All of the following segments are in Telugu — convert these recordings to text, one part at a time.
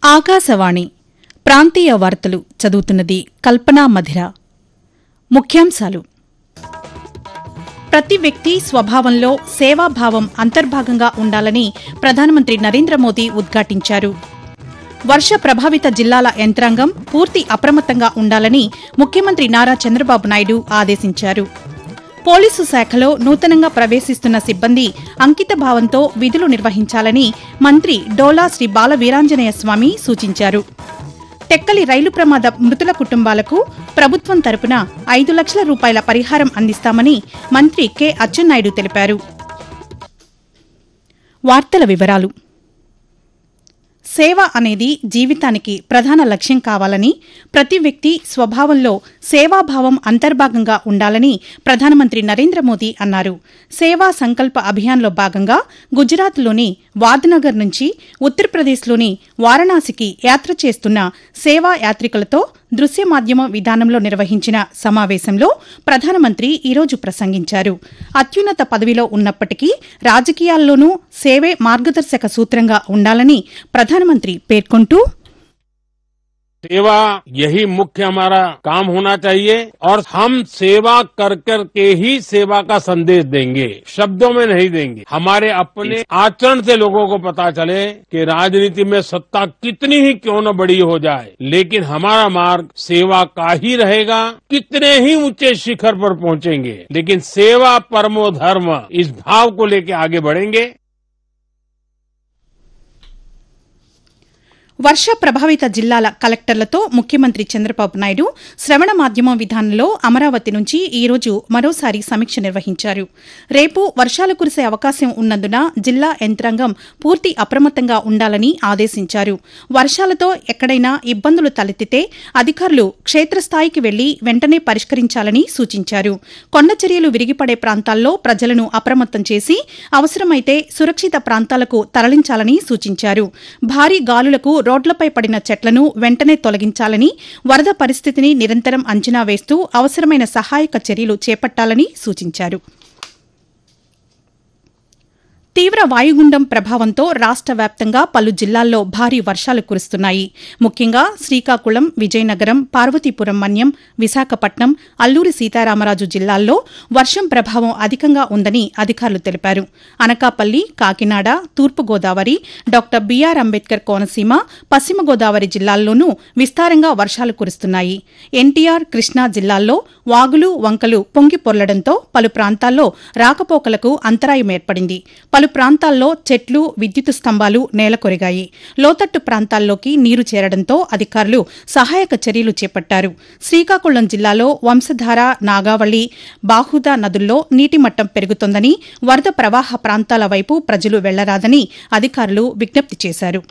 ఆకాశవాణి ప్రాంతీయ వార్తలు చదువుతున్నది కల్పనా మధిర ముఖ్యాంశాలు ప్రతి వ్యక్తి స్వభావంలో సేవాభావం అంతర్భాగంగా ఉండాలని ప్రధానమంత్రి నరేంద్ర మోదీ ఉద్ఘాటించారు వర్ష ప్రభావిత జిల్లాల యంత్రాంగం పూర్తి అప్రమత్తంగా ఉండాలని ముఖ్యమంత్రి నారా చంద్రబాబు నాయుడు ఆదేశించారు పోలీసు శాఖలో నూతనంగా ప్రవేశిస్తున్న సిబ్బంది అంకిత భావంతో విధులు నిర్వహించాలని మంత్రి డోలా శ్రీ బాల వీరాంజనేయ స్వామి సూచించారు టెక్కలి రైలు ప్రమాద మృతుల కుటుంబాలకు ప్రభుత్వం తరపున ఐదు లక్షల రూపాయల పరిహారం అందిస్తామని మంత్రి కె అచ్చెన్నాయుడు తెలిపారు వార్తల వివరాలు సేవ అనేది జీవితానికి ప్రధాన లక్ష్యం కావాలని ప్రతి వ్యక్తి స్వభావంలో సేవాభావం అంతర్భాగంగా ఉండాలని ప్రధానమంత్రి నరేంద్ర మోదీ అన్నారు సేవా సంకల్ప అభియాన్లో భాగంగా గుజరాత్లోని వాద్నగర్ నుంచి ఉత్తరప్రదేశ్లోని వారణాసికి యాత్ర చేస్తున్న సేవా యాత్రికులతో దృశ్య మాధ్యమ విధానంలో నిర్వహించిన సమావేశంలో ప్రధానమంత్రి ఈరోజు ప్రసంగించారు అత్యున్నత పదవిలో ఉన్నప్పటికీ రాజకీయాల్లోనూ సేవే మార్గదర్శక సూత్రంగా ఉండాలని ప్రధానమంత్రి పేర్కొంటూ सेवा यही मुख्य हमारा काम होना चाहिए और हम सेवा कर कर के ही सेवा का संदेश देंगे शब्दों में नहीं देंगे हमारे अपने आचरण से लोगों को पता चले कि राजनीति में सत्ता कितनी ही क्यों न बड़ी हो जाए लेकिन हमारा मार्ग सेवा का ही रहेगा कितने ही ऊंचे शिखर पर पहुंचेंगे लेकिन सेवा परमो धर्म इस भाव को लेके आगे बढ़ेंगे వర్ష ప్రభావిత జిల్లాల కలెక్టర్లతో ముఖ్యమంత్రి చంద్రబాబు నాయుడు శ్రవణ మాధ్యమం విధానంలో అమరావతి నుంచి ఈ రోజు మరోసారి సమీక్ష నిర్వహించారు రేపు వర్షాలు కురిసే అవకాశం ఉన్నందున జిల్లా యంత్రాంగం పూర్తి అప్రమత్తంగా ఉండాలని ఆదేశించారు వర్షాలతో ఎక్కడైనా ఇబ్బందులు తలెత్తితే అధికారులు క్షేత్రస్థాయికి వెళ్లి వెంటనే పరిష్కరించాలని సూచించారు కొండ చర్యలు విరిగిపడే ప్రాంతాల్లో ప్రజలను అప్రమత్తం చేసి అవసరమైతే సురక్షిత ప్రాంతాలకు తరలించాలని సూచించారు భారీ గాలులకు రోడ్లపై పడిన చెట్లను వెంటనే తొలగించాలని వరద పరిస్థితిని నిరంతరం అంచనా వేస్తూ అవసరమైన సహాయక చర్యలు చేపట్టాలని సూచించారు తీవ్ర వాయుగుండం ప్రభావంతో రాష్ట వ్యాప్తంగా పలు జిల్లాల్లో భారీ వర్షాలు కురుస్తున్నాయి ముఖ్యంగా శ్రీకాకుళం విజయనగరం పార్వతీపురం మన్యం విశాఖపట్నం అల్లూరి సీతారామరాజు జిల్లాల్లో వర్షం ప్రభావం అధికంగా ఉందని అధికారులు తెలిపారు అనకాపల్లి కాకినాడ తూర్పుగోదావరి డాక్టర్ బీఆర్ అంబేద్కర్ కోనసీమ పశ్చిమ గోదావరి జిల్లాల్లోనూ విస్తారంగా వర్షాలు కురుస్తున్నాయి ఎన్టీఆర్ కృష్ణా జిల్లాల్లో వాగులు వంకలు పొంగి పొర్లడంతో పలు ప్రాంతాల్లో రాకపోకలకు అంతరాయం ఏర్పడింది పలు ప్రాంతాల్లో చెట్లు విద్యుత్ స్తంభాలు నేలకొరిగాయి లోతట్టు ప్రాంతాల్లోకి నీరు చేరడంతో అధికారులు సహాయక చర్యలు చేపట్టారు శ్రీకాకుళం జిల్లాలో వంశధార నాగావళి బాహుదా నదుల్లో నీటి మట్టం పెరుగుతోందని వరద ప్రవాహ ప్రాంతాల వైపు ప్రజలు వెళ్లరాదని అధికారులు విజ్ఞప్తి చేశారు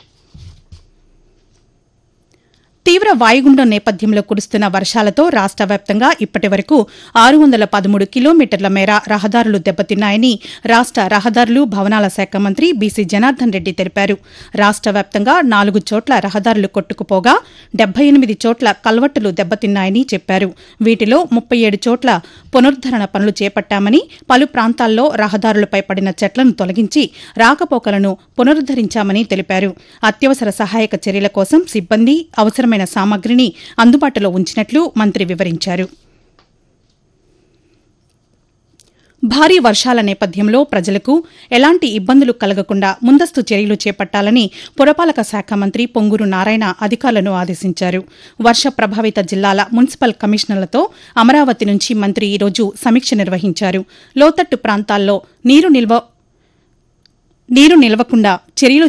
తీవ్ర వాయుగుండం నేపథ్యంలో కురుస్తున్న వర్షాలతో రాష్ట వ్యాప్తంగా ఇప్పటి వరకు ఆరు వందల పదమూడు కిలోమీటర్ల మేర రహదారులు దెబ్బతిన్నాయని రాష్ట రహదారులు భవనాల శాఖ మంత్రి బీసీ జనార్దన్ రెడ్డి తెలిపారు రాష్ట వ్యాప్తంగా నాలుగు చోట్ల రహదారులు కొట్టుకుపోగా డెబ్బై ఎనిమిది చోట్ల కల్వట్టులు దెబ్బతిన్నాయని చెప్పారు వీటిలో ముప్పై ఏడు చోట్ల పునరుద్దరణ పనులు చేపట్టామని పలు ప్రాంతాల్లో రహదారులపై పడిన చెట్లను తొలగించి రాకపోకలను పునరుద్దరించామని తెలిపారు అత్యవసర సహాయక చర్యల కోసం సిబ్బంది అవసరమైన సామగ్రిని అందుబాటులో ఉంచినట్లు మంత్రి వివరించారు భారీ వర్షాల నేపథ్యంలో ప్రజలకు ఎలాంటి ఇబ్బందులు కలగకుండా ముందస్తు చర్యలు చేపట్టాలని పురపాలక శాఖ మంత్రి పొంగూరు నారాయణ అధికారులను ఆదేశించారు వర్ష ప్రభావిత జిల్లాల మున్సిపల్ కమిషనర్లతో అమరావతి నుంచి మంత్రి ఈరోజు సమీక్ష నిర్వహించారు లోతట్టు ప్రాంతాల్లో నీరు నిల్వ నీరు నిలవకుండా చర్యలు